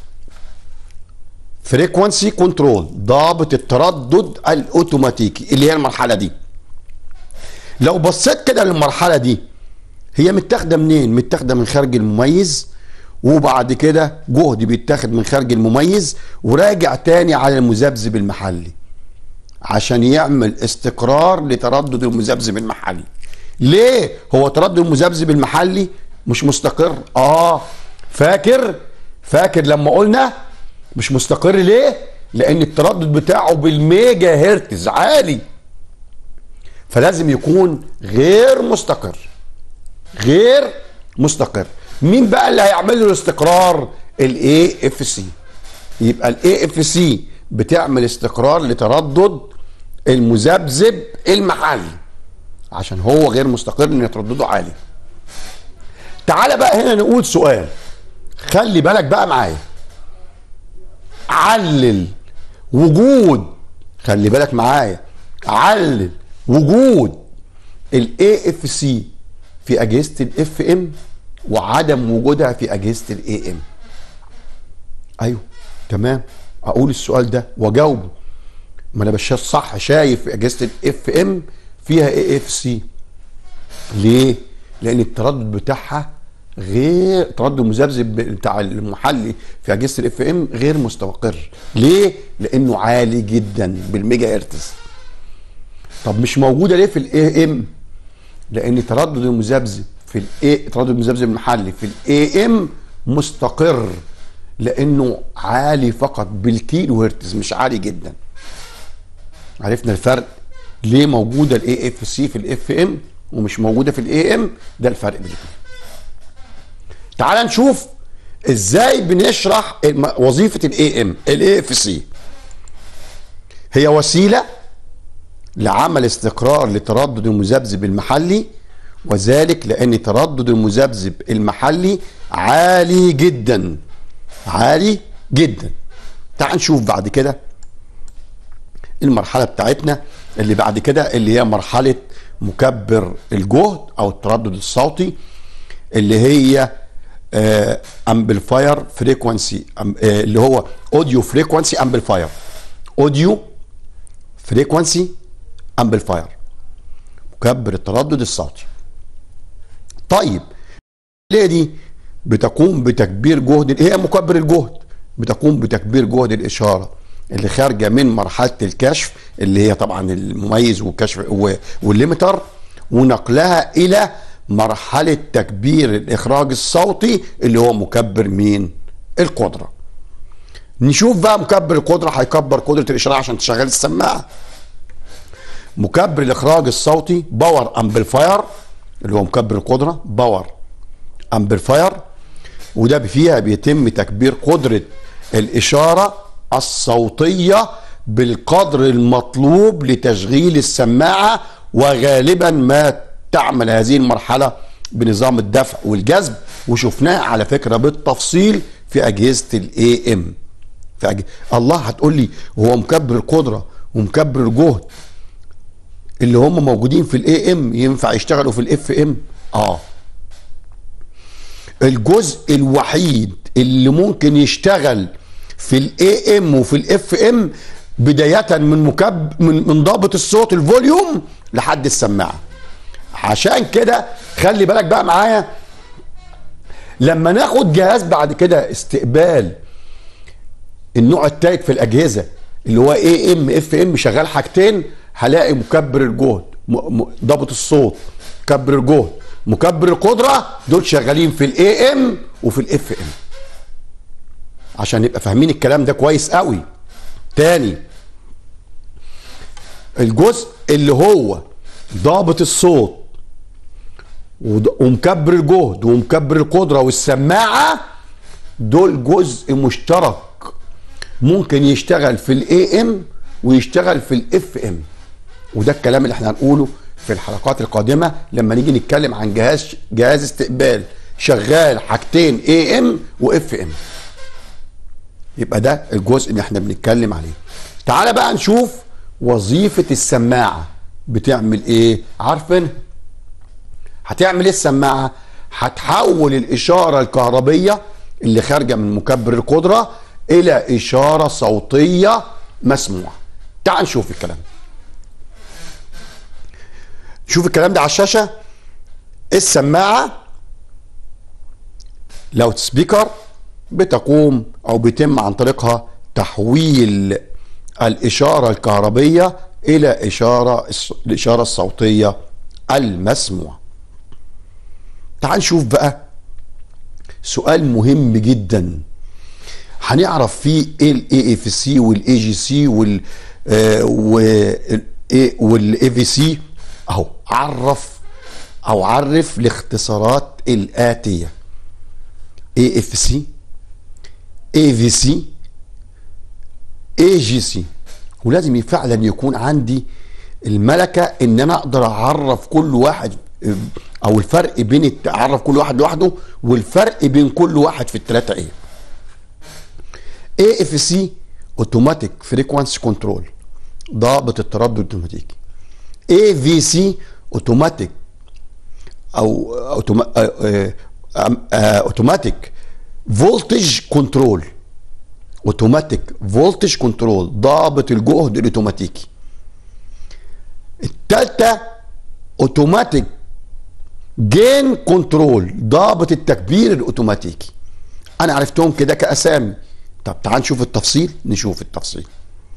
فريكوانسي كنترول ضابط التردد الاوتوماتيكي اللي هي المرحله دي لو بصيت كده للمرحله دي هي متاخده منين متاخده من خارج المميز وبعد كده جهد بيتاخد من خارج المميز وراجع تاني على المذبذب المحلي عشان يعمل استقرار لتردد المذبذب المحلي ليه هو تردد المذبذب المحلي مش مستقر اه فاكر فاكر لما قلنا مش مستقر ليه لان التردد بتاعه بالميجا هرتز عالي فلازم يكون غير مستقر غير مستقر مين بقى اللي هيعمل له الاستقرار الاي اف سي يبقى الاي اف سي بتعمل استقرار لتردد المذبذب المحلي عشان هو غير مستقر ان تردده عالي تعالى بقى هنا نقول سؤال خلي بالك بقى معايا علل وجود خلي بالك معايا علل وجود الاي اف سي في اجهزه الاف ام وعدم وجودها في اجهزه الاي ام ايوه تمام اقول السؤال ده واجاوبه ما انا بشاف صح شايف اجهزه الاف ام فيها اي اف سي ليه لان التردد بتاعها غير تردد المذبذب بتاع المحلي في اجهزه الاف ام غير مستقر ليه لانه عالي جدا بالميجا هرتز طب مش موجوده ليه في الاي ام لان تردد المذبذب في الاي تردد المذبذب المحلي في الاي ام مستقر لانه عالي فقط بالكيلو هرتز مش عالي جدا عرفنا الفرق ليه موجوده الاي اف سي في الاف ام ومش موجوده في الاي ام ده الفرق بين الاثنين تعال نشوف ازاي بنشرح وظيفه الاي ام الاي اف سي هي وسيله لعمل استقرار لتردد المذبذب المحلي وذلك لان تردد المذبذب المحلي عالي جدا عالي جدا تعال نشوف بعد كده المرحله بتاعتنا اللي بعد كده اللي هي مرحله مكبر الجهد او التردد الصوتي اللي هي امبليفاير فريكوانسي اللي هو اوديو فريكوانسي امبليفاير اوديو فريكوانسي امبليفاير مكبر التردد الصوتي طيب ليه دي بتقوم بتكبير جهد هي مكبر الجهد بتقوم بتكبير جهد الاشاره اللي خارجه من مرحله الكشف اللي هي طبعا المميز والكشف والليمتر ونقلها الى مرحله تكبير الاخراج الصوتي اللي هو مكبر مين القدره نشوف بقى مكبر القدره هيكبر قدره الاشاره عشان تشغل السماعه مكبر الاخراج الصوتي باور امبليفاير اللي هو مكبر القدره باور امبليفاير وده فيها بيتم تكبير قدره الاشاره الصوتيه بالقدر المطلوب لتشغيل السماعه وغالبا ما تعمل هذه المرحله بنظام الدفع والجذب وشفناها على فكره بالتفصيل في اجهزه الاي ام في أج... الله هتقول لي هو مكبر القدره ومكبر الجهد اللي هم موجودين في الاي ام ينفع يشتغلوا في الاف ام اه الجزء الوحيد اللي ممكن يشتغل في الاي ام وفي الاف ام بدايه من مكب من من ضابط الصوت الفوليوم لحد السماعه عشان كده خلي بالك بقى معايا لما ناخد جهاز بعد كده استقبال النوع التالت في الاجهزه اللي هو اي ام اف ام شغال حاجتين هلاقي مكبر الجهد ضابط الصوت مكبر الجهد مكبر القدره دول شغالين في الاي ام وفي الاف ام عشان نبقى فاهمين الكلام ده كويس قوي تاني الجزء اللي هو ضابط الصوت ومكبر الجهد ومكبر القدره والسماعه دول جزء مشترك ممكن يشتغل في الاي ام ويشتغل في الاف ام وده الكلام اللي احنا هنقوله في الحلقات القادمه لما نيجي نتكلم عن جهاز جهاز استقبال شغال حاجتين اي ام واف ام يبقى ده الجزء اللي احنا بنتكلم عليه تعال بقى نشوف وظيفه السماعه بتعمل ايه عارفين هتعمل ايه السماعه هتحول الاشاره الكهربيه اللي خارجه من مكبر القدره الى اشاره صوتيه مسموعه تعال نشوف الكلام شوف الكلام ده على الشاشه السماعه لاوت سبيكر بتقوم او بيتم عن طريقها تحويل الاشاره الكهربيه الى اشاره الاشاره الصوتيه المسموعه تعال نشوف بقى سؤال مهم جدا هنعرف فيه ايه الاي اف سي والاي جي سي وال والاي في سي اهو عرف او عرف الاختصارات الاتيه اي اف سي اي في سي اي جي سي ولازم فعلا يكون عندي الملكه ان انا اقدر اعرف كل واحد او الفرق بين اعرف كل واحد لوحده والفرق بين كل واحد في الثلاثه ايه اي اف سي اوتوماتيك فريكوانسي كنترول ضابط التردد الاوتوماتيكي اي في سي اوتوماتيك او اوتوماتيك فولتج كنترول اوتوماتيك فولتج كنترول ضابط الجهد الاوتوماتيكي الثالثه اوتوماتيك جين كنترول ضابط التكبير الاوتوماتيكي انا عرفتهم كده كاسامي طب تعال نشوف التفصيل نشوف التفصيل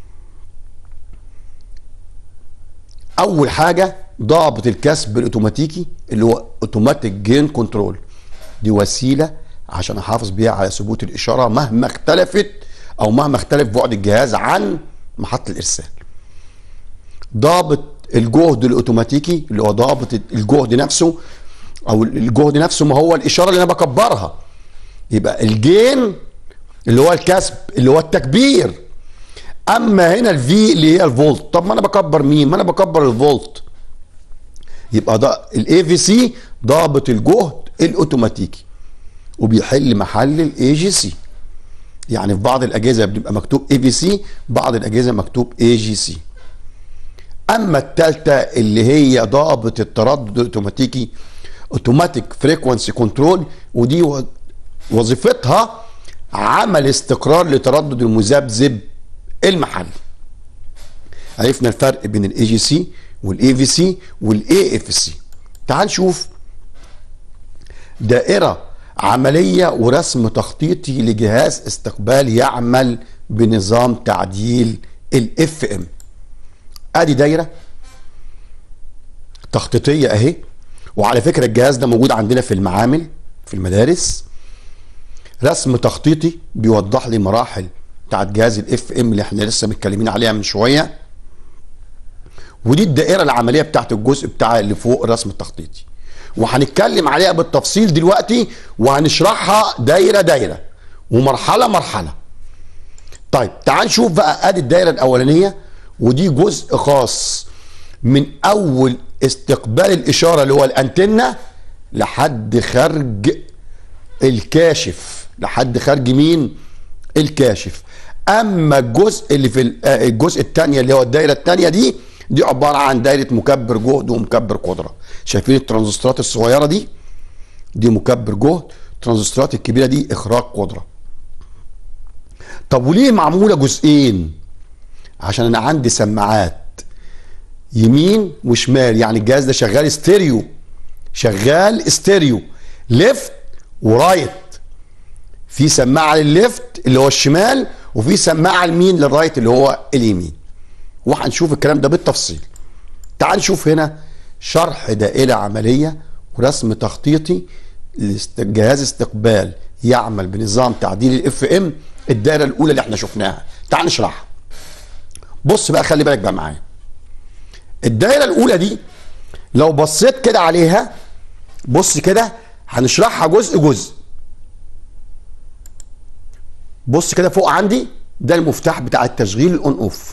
اول حاجه ضابط الكسب الاوتوماتيكي اللي هو اوتوماتيك جين كنترول دي وسيله عشان احافظ بيها على ثبوت الاشاره مهما اختلفت او مهما اختلف بعد الجهاز عن محطه الارسال ضابط الجهد الاوتوماتيكي اللي هو ضابط الجهد نفسه او الجهد نفسه ما هو الاشاره اللي انا بكبرها يبقى الجين اللي هو الكسب اللي هو التكبير اما هنا الفي اللي هي الفولت طب ما انا بكبر مين ما انا بكبر الفولت يبقى ده الاي في سي ضابط الجهد الاوتوماتيكي وبيحل محل الاي جي سي يعني في بعض الاجهزه بيبقى مكتوب اي في سي بعض الاجهزه مكتوب اي جي سي اما الثالثه اللي هي ضابط التردد الاوتوماتيكي اوتوماتيك فريكوانسي كنترول ودي وظيفتها عمل استقرار لتردد المذبذب المحلي عرفنا الفرق بين الاي جي سي والاي في سي والاي اف سي تعال نشوف دائره عمليه ورسم تخطيطي لجهاز استقبال يعمل بنظام تعديل الاف ام ادي دايره تخطيطيه اهي وعلى فكره الجهاز ده موجود عندنا في المعامل في المدارس رسم تخطيطي بيوضح لي مراحل بتاعت جهاز الاف ام اللي احنا لسه متكلمين عليها من شويه ودي الدائره العمليه بتاعت الجزء بتاع اللي فوق الرسم التخطيطي وهنتكلم عليها بالتفصيل دلوقتي وهنشرحها دايره دايره ومرحله مرحله طيب تعال نشوف بقى ادي الدايره الاولانيه ودي جزء خاص من اول استقبال الاشاره اللي هو الانتنه لحد خرج الكاشف لحد خرج مين الكاشف اما الجزء اللي في الجزء الثانيه اللي هو الدايره الثانيه دي دي عباره عن دايره مكبر جهد ومكبر قدره شايفين الترانزستورات الصغيره دي دي مكبر جهد الترانزستورات الكبيره دي اخراج قدره طب وليه معموله جزئين عشان انا عندي سماعات يمين وشمال يعني الجهاز ده شغال استيريو شغال استيريو ليفت ورايت في سماعه للليفت اللي هو الشمال وفي سماعه لمين للرايت اللي هو اليمين وهنشوف الكلام ده بالتفصيل تعال نشوف هنا شرح دائره عمليه ورسم تخطيطي لجهاز استقبال يعمل بنظام تعديل الاف ام الدائره الاولى اللي احنا شفناها تعال نشرحها بص بقى خلي بالك بقى معايا الدائره الاولى دي لو بصيت كده عليها بص كده هنشرحها جزء جزء بص كده فوق عندي ده المفتاح بتاع التشغيل الاون اوف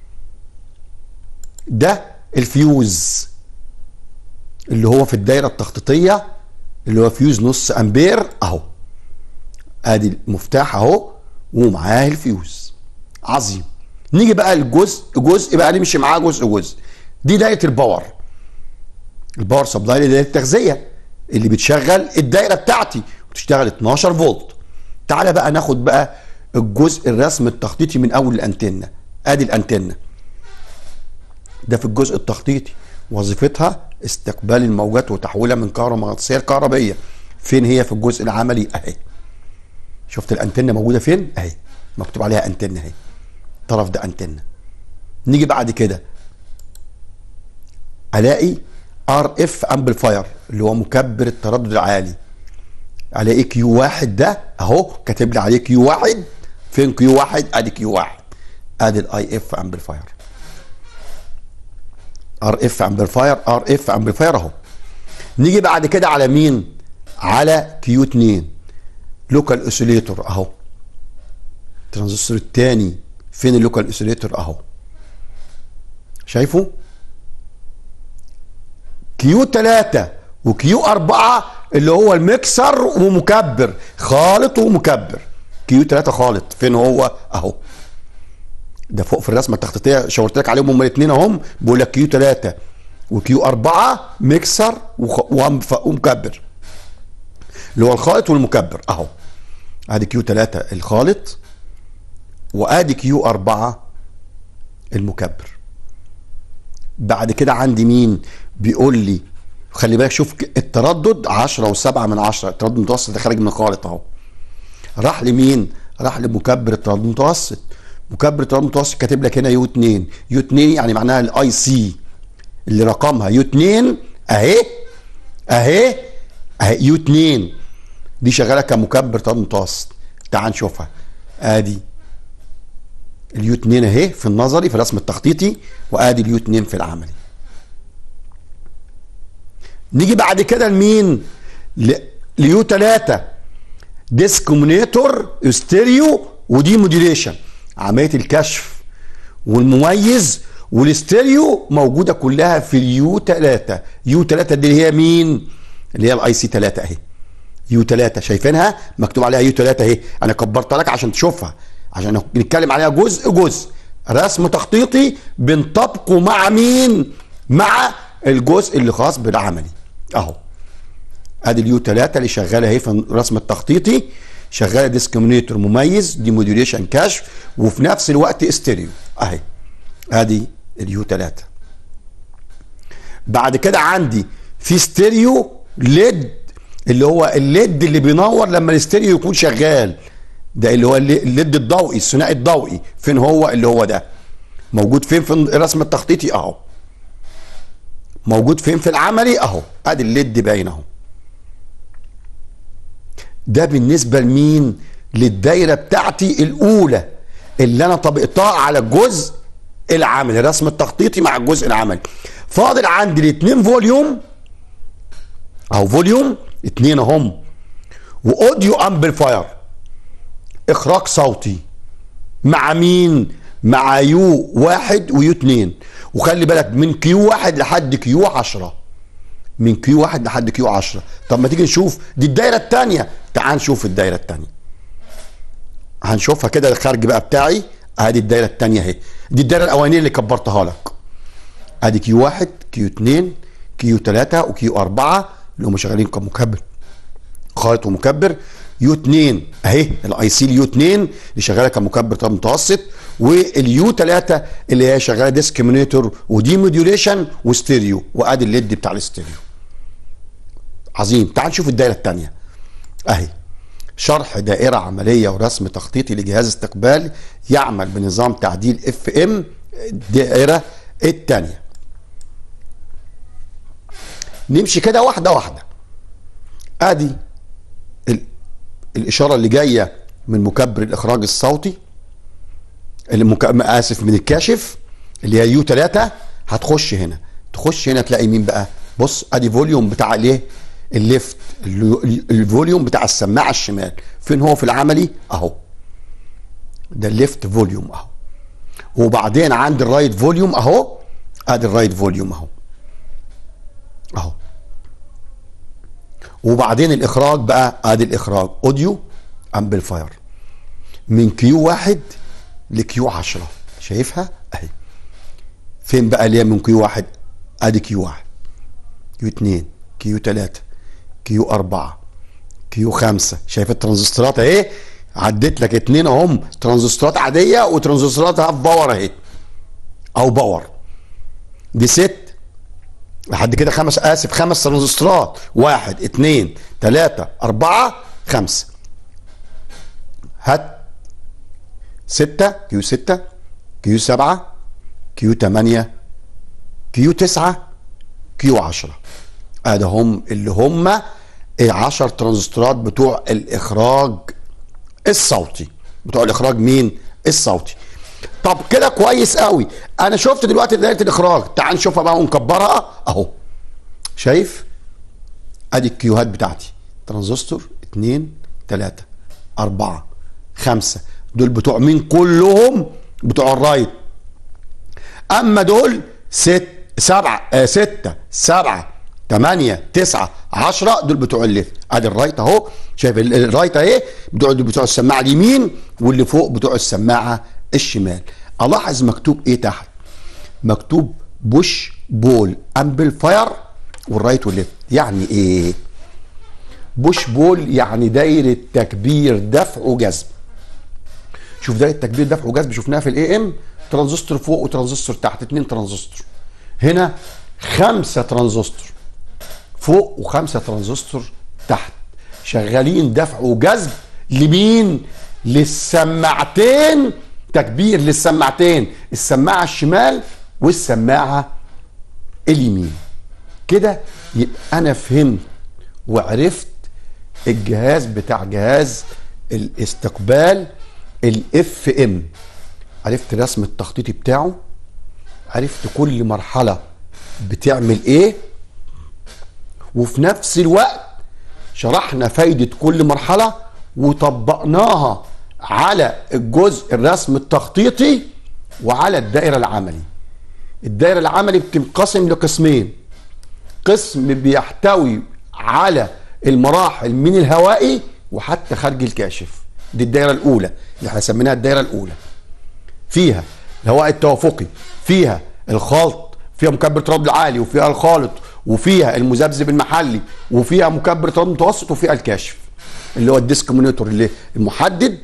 ده الفيوز اللي هو في الدايره التخطيطيه اللي هو فيوز نص امبير اهو ادي المفتاح اهو ومعاه الفيوز عظيم نيجي بقى الجزء جزء بقى نمشي معاه جزء جزء دي دايره الباور الباور سبلاي اللي هي التغذيه اللي بتشغل الدايره بتاعتي وتشتغل 12 فولت تعالى بقى ناخد بقى الجزء الرسم التخطيطي من اول الانتنه ادي الانتنه ده في الجزء التخطيطي وظيفتها استقبال الموجات وتحويلها من كهرومغناطيسيه لكهربيه فين هي في الجزء العملي اهي شفت الانتنه موجوده فين اهي مكتوب عليها انتنه اهي الطرف ده انتنه نيجي بعد كده الاقي ار اف امبليفاير اللي هو مكبر التردد العالي الاقي كيو واحد ده اهو كاتب لي عليه كيو واحد فين كيو واحد ادي كيو واحد ادي الاي اف امبليفاير ار اف امبليفاير ار اف امبليفاير اهو نيجي بعد كده على مين على كيو 2 لوكال اوسيليتور اهو الترانزستور الثاني فين اللوكال اوسيليتور اهو شايفه كيو 3 وكيو 4 اللي هو المكسر ومكبر خالط ومكبر كيو 3 خالط فين هو اهو ده فوق في الرسمه التخطيطيه شاورت لك عليهم هم الاثنين اهم بيقول لك كيو 3 وكيو 4 مكسر ومكبر اللي هو الخالط والمكبر اهو ادي كيو 3 الخالط وادي كيو 4 المكبر بعد كده عندي مين بيقول لي خلي بالك شوف التردد 10 و7 من 10 التردد المتوسط ده خارج من الخالط اهو راح لمين راح لمكبر التردد المتوسط مكبر التردد المتوسط كاتب لك هنا يو 2 يو 2 يعني معناها الاي سي اللي رقمها يو 2 اهي اهي اهي يو 2 دي شغاله كمكبر تردد متوسط تعال نشوفها ادي اليو 2 اهي في النظري في الرسم التخطيطي وادي اليو 2 في العملي نيجي بعد كده لمين ليو 3 ديسكومينيتور ستيريو ودي موديليشن عمليه الكشف والمميز والاستيريو موجوده كلها في اليو 3 يو 3 دي اللي هي مين اللي هي الاي سي 3 اهي يو 3 شايفينها مكتوب عليها يو 3 اهي انا كبرتها لك عشان تشوفها عشان نتكلم عليها جزء جزء رسم تخطيطي بنطبقه مع مين مع الجزء اللي خاص بالعملي اهو ادي اليو 3 اللي شغاله اهي في الرسم التخطيطي شغاله ديسكومينيتور مميز دي موديوليشن كشف وفي نفس الوقت استيريو اهي ادي اليو 3 بعد كده عندي في ستيريو ليد اللي هو الليد اللي بينور لما الاستيريو يكون شغال ده اللي هو الليد الضوئي الثنائي الضوئي فين هو اللي هو ده موجود فين في الرسم التخطيطي اهو موجود فين في العملي اهو ادي الليد باين اهو ده بالنسبه لمين للدايره بتاعتي الاولى اللي انا طبقتها على الجزء العملي الرسم التخطيطي مع الجزء العملي فاضل عندي الاثنين فوليوم او فوليوم اتنين اهم واوديو امبليفاير اخراج صوتي مع مين مع يو واحد ويو اتنين وخلي بالك من كيو واحد لحد كيو عشرة من كيو واحد لحد كيو عشرة طب ما تيجي نشوف دي الدايرة التانية تعال نشوف الدايرة التانية هنشوفها كده الخارج بقى بتاعي ادي الدايرة التانية اهي دي الدايرة الاولانية اللي كبرتها لك ادي كيو واحد كيو اتنين كيو تلاتة وكيو اربعة اللي هم شغالين كمكبر خالط ومكبر يو 2 اهي الاي سي اليو 2 اللي شغاله كمكبر طب متوسط واليو 3 اللي هي شغاله ديسكريمينيتور ودي موديوليشن وستيريو وادي الليد بتاع الاستيريو عظيم تعال نشوف الدايره الثانيه اهي شرح دائره عمليه ورسم تخطيطي لجهاز استقبال يعمل بنظام تعديل اف ام الدائره الثانيه نمشي كده واحده واحده ادي الاشاره اللي جايه من مكبر الاخراج الصوتي المك... اسف من الكاشف اللي هي يو 3 هتخش هنا تخش هنا تلاقي مين بقى بص ادي فوليوم بتاع الايه الليفت الفوليوم بتاع السماعه الشمال فين هو في العملي اهو ده الليفت فوليوم اهو وبعدين عند الرايت فوليوم اهو ادي الرايت فوليوم اهو اهو وبعدين الاخراج بقى ادي الاخراج اوديو امبليفاير من كيو واحد لكيو 10 شايفها اهي فين بقى اللي هي من كيو واحد ادي كيو واحد كيو اتنين كيو تلاتة كيو أربعة كيو خمسة شايف الترانزستورات اهي عديت لك اتنين اهم ترانزستورات عادية وترانزستورات هاف باور اهي او باور دي ست لحد كده خمس اسف خمس ترانزستورات واحد اتنين تلاتة اربعة خمسة هات ستة كيو ستة كيو سبعة كيو تمانية كيو تسعة كيو عشرة ادي هم اللي هم العشر ترانزستورات بتوع الاخراج الصوتي بتوع الاخراج مين الصوتي طب كده كويس قوي انا شفت دلوقتي دايره الاخراج تعال نشوفها بقى ونكبرها اهو شايف ادي الكيوهات بتاعتي ترانزستور اتنين تلاتة اربعة خمسة دول بتوع مين كلهم بتوع الرايت اما دول ست سبعة آه ستة سبعة تمانية تسعة عشرة دول بتوع الليفت ادي الرايت اهو شايف ال- الرايت اهي بتوع بتوع السماعة اليمين واللي فوق بتوع السماعة الشمال الاحظ مكتوب ايه تحت مكتوب بوش بول امبلفاير والرايت والليفت يعني ايه بوش بول يعني دايرة تكبير دفع وجذب شوف دايره تكبير دفع وجذب شفناها في الاي ام ترانزستور فوق وترانزستور تحت اتنين ترانزستور هنا خمسه ترانزستور فوق وخمسه ترانزستور تحت شغالين دفع وجذب لمين للسماعتين تكبير للسماعتين السماعه الشمال والسماعه اليمين كده يبقى انا فهمت وعرفت الجهاز بتاع جهاز الاستقبال الاف ام عرفت رسم التخطيطي بتاعه عرفت كل مرحله بتعمل ايه وفي نفس الوقت شرحنا فايده كل مرحله وطبقناها على الجزء الرسم التخطيطي وعلى الدائره العملي الدائره العملي بتنقسم لقسمين قسم بيحتوي على المراحل من الهوائي وحتى خارج الكاشف دي الدائره الاولى اللي احنا سميناها الدائره الاولى فيها الهواء التوافقي فيها الخلط فيها مكبر تردد عالي وفيها الخالط وفيها المذبذب المحلي وفيها مكبر تردد متوسط وفيها الكاشف اللي هو الديسك مونيتور اللي المحدد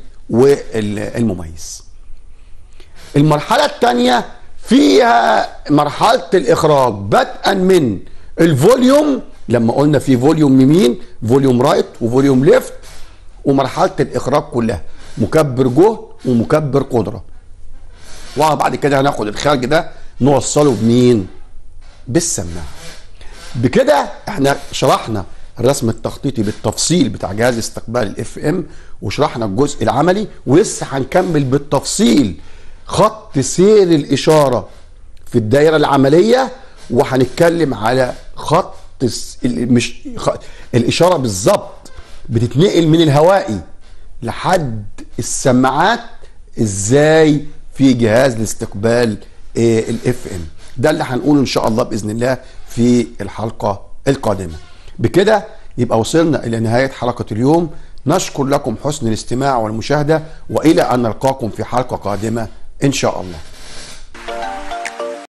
والمميز المرحله الثانيه فيها مرحله الاخراج بدءا من الفوليوم لما قلنا في فوليوم يمين فوليوم رايت وفوليوم ليفت ومرحله الاخراج كلها مكبر جهد ومكبر قدره وبعد كده هناخد الخارج ده نوصله بمين بالسماعه بكده احنا شرحنا الرسم التخطيطي بالتفصيل بتاع جهاز استقبال الاف ام وشرحنا الجزء العملي ولسه هنكمل بالتفصيل خط سير الاشاره في الدائره العمليه وهنتكلم على خط الس- ال- مش خ- الاشاره بالظبط بتتنقل من الهوائي لحد السماعات ازاي في جهاز لاستقبال الاف ام ده اللي هنقوله ان شاء الله باذن الله في الحلقه القادمه بكده يبقى وصلنا الى نهايه حلقه اليوم نشكر لكم حسن الاستماع والمشاهده والى ان نلقاكم في حلقه قادمه ان شاء الله